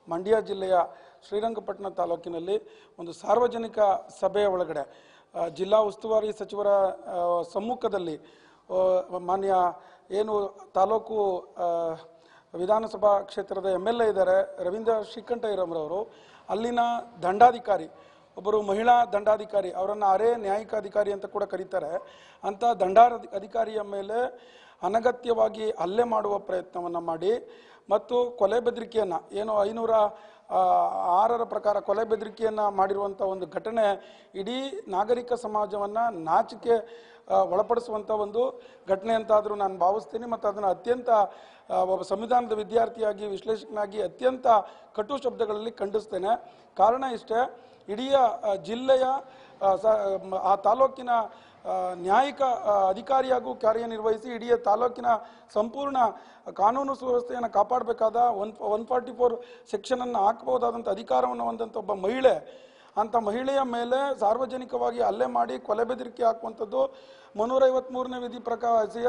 ಮಂಡ್ಯ ಜಿಲ್ಲೆಯ ಶ್ರೀರಂಗಪಟ್ಟಣ ತಾಲೂಕಿನಲ್ಲಿ ಒಂದು ಸಾರ್ವಜನಿಕ ಸಭೆಯ ಒಳಗಡೆ ಆ, ಜಿಲ್ಲಾ ಉಸ್ತುವಾರಿ ಸಚಿವರ ಆ, ಸಮ್ಮುಖದಲ್ಲಿ ಆ, ಮಾನ್ಯ ಏನು ತಾಲೂಕು ಆ, ವಿಧಾನಸಭಾ ಕ್ಷೇತ್ರದ ಎಮ್ ಎಲ್ ಎ ಇದ್ದಾರೆ ರವೀಂದ್ರ ಶ್ರೀಕಂಠಯ್ಯರವರು ಅಲ್ಲಿನ ದಂಡಾಧಿಕಾರಿ ಒಬ್ಬರು ಮಹಿಳಾ ದಂಡಾಧಿಕಾರಿ ಅವರನ್ನು ಅರೆ ನ್ಯಾಯಿಕ ಅಧಿಕಾರಿ ಅಂತ ಕೂಡ ಕರೀತಾರೆ ಅಂತ ದಂಡಾರ ಅಧಿಕಾರಿಯ ಮೇಲೆ ಅನಗತ್ಯವಾಗಿ ಹಲ್ಲೆ ಮಾಡುವ ಪ್ರಯತ್ನವನ್ನು ಮಾಡಿ ಮತ್ತು ಕೊಲೆ ಬೆದರಿಕೆಯನ್ನು ಏನು ಐನೂರ ಆ, ಆರರ ಪ್ರಕಾರ ಕೊಲೆ ಬೆದರಿಕೆಯನ್ನು ಮಾಡಿರುವಂಥ ಒಂದು ಘಟನೆ ಇಡೀ ನಾಗರಿಕ ಸಮಾಜವನ್ನು ನಾಚಿಕೆ ಆ, ಒಳಪಡಿಸುವಂಥ ಒಂದು ಘಟನೆ ಅಂತಾದರೂ ನಾನು ಭಾವಿಸ್ತೀನಿ ಮತ್ತು ಅದನ್ನು ಅತ್ಯಂತ ಆ, ಒಬ್ಬ ಸಂವಿಧಾನದ ವಿದ್ಯಾರ್ಥಿಯಾಗಿ ವಿಶ್ಲೇಷಕನಾಗಿ ಅತ್ಯಂತ ಕಟು ಶಬ್ದಗಳಲ್ಲಿ ಖಂಡಿಸ್ತೇನೆ ಕಾರಣ ಇಷ್ಟೇ ಇಡೀ ಆ, ಜಿಲ್ಲೆಯ ಆ, ಸ- ಮ- ಆ ತಾಲೂಕಿನ ಆ, ನ್ಯಾಯಿಕ ಆ, ಅಧಿಕಾರಿಯಾಗೂ ಕಾರ್ಯನಿರ್ವಹಿಸಿ ಇಡೀ ತಾಲೂಕಿನ ಸಂಪೂರ್ಣ ಕಾನೂನು ಸುವ್ಯವಸ್ಥೆಯನ್ನು ಕಾಪಾಡಬೇಕಾದ ಒನ್ ಒನ್ ಫಾರ್ಟಿ ಫೋರ್ ಸೆಕ್ಷನನ್ನು ಹಾಕಬಹುದಾದಂಥ ಅಧಿಕಾರವನ್ನು ಹೊಂದಂಥ ಒಬ್ಬ ಮಹಿಳೆ ಅಂಥ ಮಹಿಳೆಯ ಮೇಲೆ ಸಾರ್ವಜನಿಕವಾಗಿ ಹಲ್ಲೆ ಮಾಡಿ ಕೊಲೆ ಬೆದರಿಕೆ ಹಾಕುವಂಥದ್ದು ಮುನ್ನೂರೈವತ್ತ್ಮೂರನೇ ವಿಧಿ ಪ್ರಕಾರ ಸಿ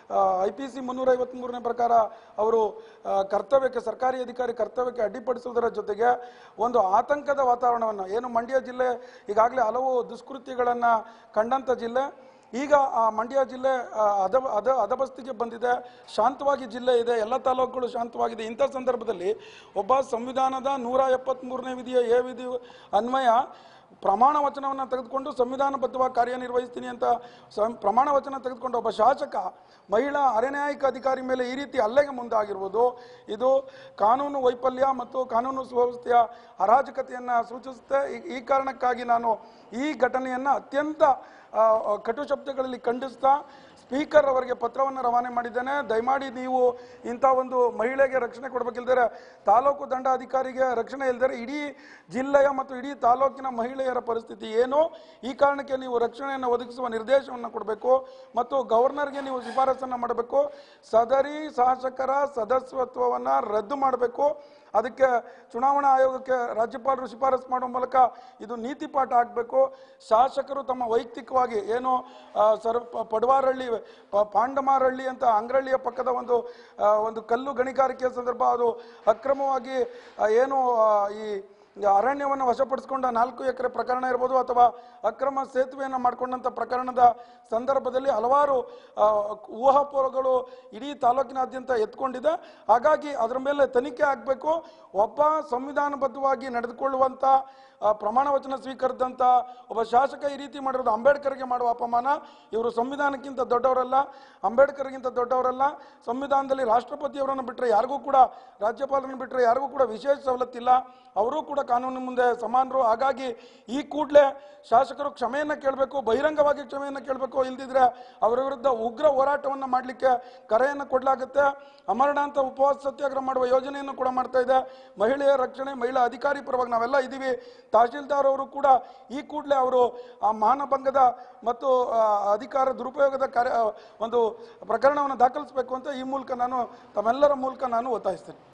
ಐ ಪಿ ಸಿ ಮುನ್ನೂರೈವತ್ತ್ಮೂರನೇ ಪ್ರಕಾರ ಅವರು ಆ, ಕರ್ತವ್ಯಕ್ಕೆ ಸರ್ಕಾರಿ ಅಧಿಕಾರಿ ಕರ್ತವ್ಯಕ್ಕೆ ಅಡ್ಡಿಪಡಿಸುವುದರ ಜೊತೆಗೆ ಒಂದು ಆತಂಕದ ವಾತಾವರಣವನ್ನು ಏನು ಮಂಡ್ಯ ಜಿಲ್ಲೆ ಈಗಾಗಲೇ ಹಲವು ದುಷ್ಕೃತ್ಯಗಳನ್ನು ಕಂಡಂಥ ಜಿಲ್ಲೆ ಈಗ ಆ ಮಂಡ್ಯ ಜಿಲ್ಲೆ ಆ, ಅದ ಅದ ಅದಬಸ್ತಿಗೆ ಬಂದಿದೆ ಶಾಂತವಾಗಿ ಜಿಲ್ಲೆ ಇದೆ ಎಲ್ಲ ತಾಲೂಕುಗಳು ಶಾಂತವಾಗಿದೆ ಇಂಥ ಸಂದರ್ಭದಲ್ಲಿ ಒಬ್ಬ ಸಂವಿಧಾನದ ನೂರ ಎಪ್ಪತ್ತ್ಮೂರನೇ ವಿಧಿಯ ಎ ವಿಧಿ ಅನ್ವಯ ಪ್ರಮಾಣ ವಚನವನ್ನು ತೆಗೆದುಕೊಂಡು ಸಂವಿಧಾನಬದ್ಧವಾಗಿ ಕಾರ್ಯನಿರ್ವಹಿಸ್ತೀನಿ ಅಂತ ಸಂ ಪ್ರಮಾಣ ವಚನ ತೆಗೆದುಕೊಂಡು ಒಬ್ಬ ಶಾಸಕ ಮಹಿಳಾ ಅರೆನ್ಯಾಯಿಕ ಅಧಿಕಾರಿ ಮೇಲೆ ಈ ರೀತಿ ಹಲ್ಲೆಗೆ ಮುಂದಾಗಿರುವುದು ಇದು ಕಾನೂನು ವೈಫಲ್ಯ ಮತ್ತು ಕಾನೂನು ಸುವ್ಯವಸ್ಥೆಯ ಅರಾಜಕತೆಯನ್ನು ಸೂಚಿಸುತ್ತೆ ಈ- ಈ ಕಾರಣಕ್ಕಾಗಿ ನಾನು ಈ ಘಟನೆಯನ್ನು ಅತ್ಯಂತ ಆ, ಆ, ಕಟು ಶಬ್ದಗಳಲ್ಲಿ ಖಂಡಿಸ್ತಾ ಸ್ಪೀಕರ್ ಅವರಿಗೆ ಪತ್ರವನ್ನು ರವಾನೆ ಮಾಡಿದ್ದೇನೆ ದಯಮಾಡಿ ನೀವು ಇಂಥ ಒಂದು ಮಹಿಳೆಗೆ ರಕ್ಷಣೆ ಕೊಡಬೇಕಿಲ್ದರೆ ತಾಲೂಕು ದಂಡಾಧಿಕಾರಿಗೆ ರಕ್ಷಣೆ ಇಲ್ದರೆ ಇಡೀ ಜಿಲ್ಲೆಯ ಮತ್ತು ಇಡೀ ತಾಲೂಕಿನ ಮಹಿಳೆಯರ ಪರಿಸ್ಥಿತಿ ಏನು ಈ ಕಾರಣಕ್ಕೆ ನೀವು ರಕ್ಷಣೆಯನ್ನು ಒದಗಿಸುವ ನಿರ್ದೇಶನವನ್ನು ಕೊಡಬೇಕು ಮತ್ತು ಗವರ್ನರ್ಗೆ ನೀವು ಶಿಫಾರಸನ್ನು ಮಾಡಬೇಕು ಸದರಿ ಶಾಸಕರ ಸದಸ್ಯತ್ವವನ್ನು ರದ್ದು ಮಾಡಬೇಕು ಅದಕ್ಕೆ ಚುನಾವಣಾ ಆಯೋಗಕ್ಕೆ ರಾಜ್ಯಪಾಲರು ಶಿಫಾರಸು ಮಾಡುವ ಮೂಲಕ ಇದು ನೀತಿ ಪಾಠ ಆಗಬೇಕು ಶಾಸಕರು ತಮ್ಮ ವೈಯಕ್ತಿಕವಾಗಿ ಏನು ಆ, ಸರ್ ಪ- ಪಡವಾರಹಳ್ಳಿ ಪ- ಪಾಂಡಮಾರಹಳ್ಳಿ ಅಂತ ಅಂಗ್ರಹಳ್ಳಿಯ ಪಕ್ಕದ ಒಂದು ಆ, ಒಂದು ಕಲ್ಲು ಗಣಿಗಾರಿಕೆ ಸಂದರ್ಭ ಅದು ಅಕ್ರಮವಾಗಿ ಆ, ಏನು ಆ, ಈ ಅರಣ್ಯವನ್ನು ವಶಪಡಿಸಿಕೊಂಡ ನಾಲ್ಕು ಎಕರೆ ಪ್ರಕರಣ ಇರ್ಬೋದು ಅಥವಾ ಅಕ್ರಮ ಸೇತುವೆಯನ್ನು ಮಾಡಿಕೊಂಡಂಥ ಪ್ರಕರಣದ ಸಂದರ್ಭದಲ್ಲಿ ಹಲವಾರು ಆ, ಊಹಾಪೋಹಗಳು ಇಡೀ ತಾಲೂಕಿನಾದ್ಯಂತ ಎತ್ಕೊಂಡಿದೆ ಹಾಗಾಗಿ ಅದರ ಮೇಲೆ ತನಿಖೆ ಆಗಬೇಕು ಒಬ್ಬ ಸಂವಿಧಾನಬದ್ಧವಾಗಿ ನಡೆದುಕೊಳ್ಳುವಂಥ ಆ, ಪ್ರಮಾಣ ವಚನ ಸ್ವೀಕರಿಸಿದಂಥ ಒಬ್ಬ ಶಾಸಕ ಈ ರೀತಿ ಮಾಡಿರೋದು ಅಂಬೇಡ್ಕರ್ಗೆ ಮಾಡುವ ಅಪಮಾನ ಇವರು ಸಂವಿಧಾನಕ್ಕಿಂತ ದೊಡ್ಡವರಲ್ಲ ಅಂಬೇಡ್ಕರ್ಗಿಂತ ದೊಡ್ಡವರಲ್ಲ ಸಂವಿಧಾನದಲ್ಲಿ ರಾಷ್ಟ್ರಪತಿಯವರನ್ನು ಬಿಟ್ಟರೆ ಯಾರಿಗೂ ಕೂಡ ರಾಜ್ಯಪಾಲರನ್ನು ಬಿಟ್ಟರೆ ಯಾರಿಗೂ ಕೂಡ ವಿಶೇಷ ಸವಲತ್ತಿಲ್ಲ ಅವರೂ ಕೂಡ ಕಾನೂನಿನ ಮುಂದೆ ಸಮಾನರು ಹಾಗಾಗಿ ಈ ಕೂಡಲೇ ಶಾಸಕರು ಕ್ಷಮೆಯನ್ನು ಕೇಳಬೇಕು ಬಹಿರಂಗವಾಗಿ ಕ್ಷಮೆಯನ್ನು ಕೇಳಬೇಕು ಇಲ್ದಿದ್ರೆ ಅವರ ವಿರುದ್ಧ ಉಗ್ರ ಹೋರಾಟವನ್ನು ಮಾಡಲಿಕ್ಕೆ ಕರೆಯನ್ನು ಕೊಡಲಾಗುತ್ತೆ ಅಮರಣಾಂತ ಉಪವಾಸ ಸತ್ಯಾಗ್ರಹ ಮಾಡುವ ಯೋಜನೆಯನ್ನು ಕೂಡ ಮಾಡ್ತಾ ಇದೆ ಮಹಿಳೆಯ ರಕ್ಷಣೆ ಮಹಿಳಾ ಅಧಿಕಾರಿ ಪರವಾಗಿ ನಾವೆಲ್ಲ ಇದ್ದೀವಿ ತಹಶೀಲ್ದಾರ್ ಅವರು ಕೂಡ ಈ ಕೂಡಲೇ ಅವರು ಆ ಮಾನಭಂಗದ ಮತ್ತು ಆ, ಅಧಿಕಾರ ದುರುಪಯೋಗದ ಕಾರ್ಯ ಒಂದು ಪ್ರಕರಣವನ್ನು ದಾಖಲಿಸಬೇಕು ಅಂತ ಈ ಮೂಲಕ ನಾನು ತಮ್ಮೆಲ್ಲರ ಮೂಲಕ ನಾನು ಒತ್ತಾಯಿಸ್ತೇನೆ